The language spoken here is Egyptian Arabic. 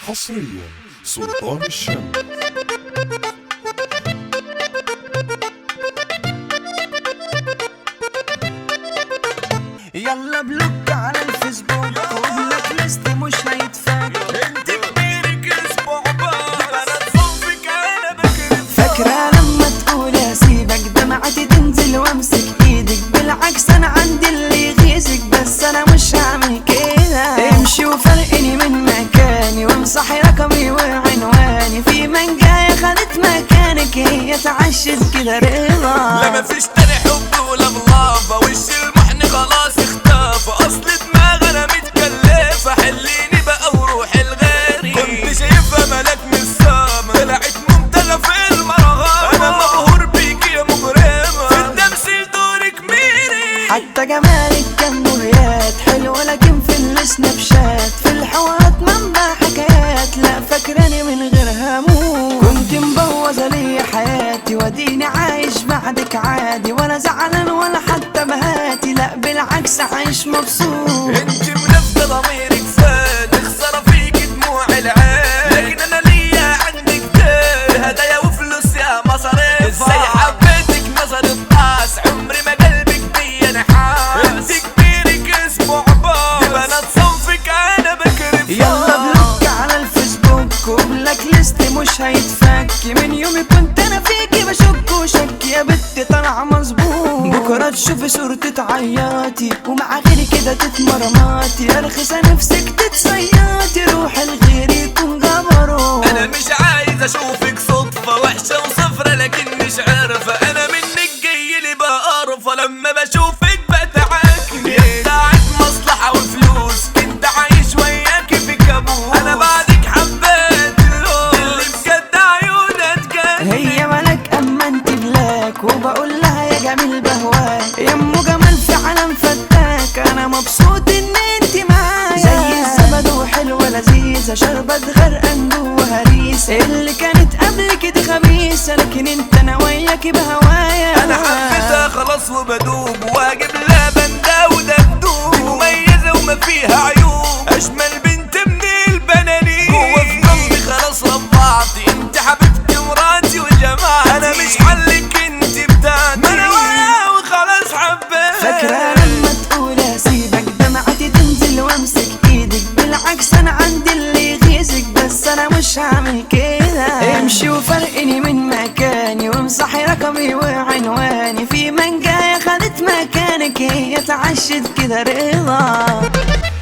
حصريا سلطان الشام يلا بلوك على الفيسبوك وبلاك ليست مش هيتفك انت كبيرك اسبوع بعد انا تصفك انا بكرف فاكرة لما تقول اسيبك دمعتي تنزل وامسك ايدك بالعكس انا عندي اللي يغيظك بس انا مش هعمل كده امشي وفرقني من مكاني وامسحي رقمي وعنواني في من جاية خدت مكانك هي تعشت كده رضا لا مفيش تاني حب ولا بلافة وش المحن خلاص اختفى اصل دماغ انا متكلفة حليني بقى وروحي لغيري كنت شايفها ملاك من السما طلعت ممتلة في المرغمة انا مبهور بيكي يا مغرمة في التمثيل دورك ميري حتى جمالك كان مغيات حلو لكن في السناب شات في الحوارات منبع حكايات لا فاكراني من غير هموم كنت مبوظة لي حياتي واديني عايش بعدك عادي ولا زعلان ولا حتى بهاتي لا بالعكس عايش مبسوط انت منفذة ضميرك فات خسارة فيك دموع العين لكن انا ليا عندك دين هدايا وفلوس يا مصاريف ازاي حبيتك نظر الطاس عمري ما قلبك بيا نحاس انت كبيرك اسبوع باص دي بنات صنفك انا بكرف يلا بلوك على الفيسبوك وبلاك ليست مش هيتفك من يومي كنت انا فيكي بشك وشك يا بنت طالعه مظبوط بكره تشوفي صورتي تعيطي ومع غيري كده تتمرمطي يا رخيصه نفسك تتصيطي روح الغير يكون جبروت انا مش عايز اشوفك صدفة وحشة وصفرة لكن مش عارفة انا منك جاي لي بقرفة لما بشوفك بتعكني بتاعت مصلحة وفلوس كنت عايش وياكي في كابوس انا بعدك حبيت اللون اللي بجد عيونها تجنن هي ملك اما انت بلاك وبقول لها يا جميل بهواك يا ام جمال في عالم فتاك انا مبسوط ان انت معايا زي الزبد وحلوه لذيذه شربت غرقان جوه هريسه اللي كانت قبل كده خبيثه لكن انت انا وياكي بهوايا انا حبيتها خلاص وبدوب واجيب لها بندا ودبدوب دي مميزة وما فيها عيوب اجمل بنت من البنانين جوه في قلبي خلاص ربعتي انت حبيبتي مراتي وجماعتي انا مش حلك انت بتاعتي ما انا وياها وخلاص حبيت فاكرة لما تقول اسيبك دمعتي تنزل وامسك ايدك بالعكس انا عندي اللي يغيظك بس انا مش هعمل كده امشي وفرقني من مكاني وامسحي رقمي وعنواني في من جاية خدت مكانك هي تعشت كده رضا